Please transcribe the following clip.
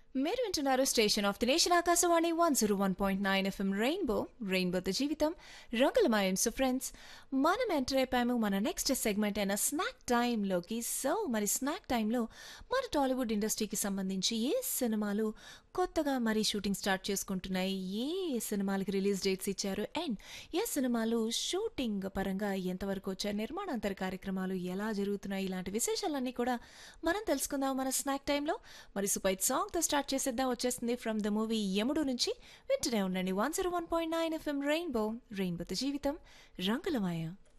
మీరు వింటున్నారు station of the nation Akashvani one zero one point nine FM rainbow రెయిన్బోతో జీవితం రంగులమయం సో ఫ్రెండ్స్ మనం ఎంటర్ అయిపోయాము మన నెక్స్ట్ సెగ్మెంట్ అయిన స్నాక్ టైంలోకి సో మరి స్నాక్ టైంలో మన టాలీవుడ్ ఇండస్ట్రీకి సంబంధించి ఏ సినిమాలు కొత్తగా మరి షూటింగ్ స్టార్ట్ చేసుకుంటున్నాయి ఏ సినిమాలకి రిలీజ్ డేట్స్ ఇచ్చారు అండ్ ఏ సినిమాలు షూటింగ్ పరంగా ఎంతవరకు వచ్చాయి నిర్మాణాంతర కార్యక్రమాలు ఎలా జరుగుతున్నాయి ఇలాంటి విశేషాలన్నీ కూడా మనం తెలుసుకుందాం మన స్నాక్ టైంలో మరి సూపర్ సాంగ్తో స్టార్ట్ చేసేద్దాం వచ్చేస్తుంది ఫ్రమ్ ద మూవీ యముడు నుంచి వింటూనే ఉండండి one zero one point nine FM rainbow రెయిన్బోతో జీవితం రంగులమాయ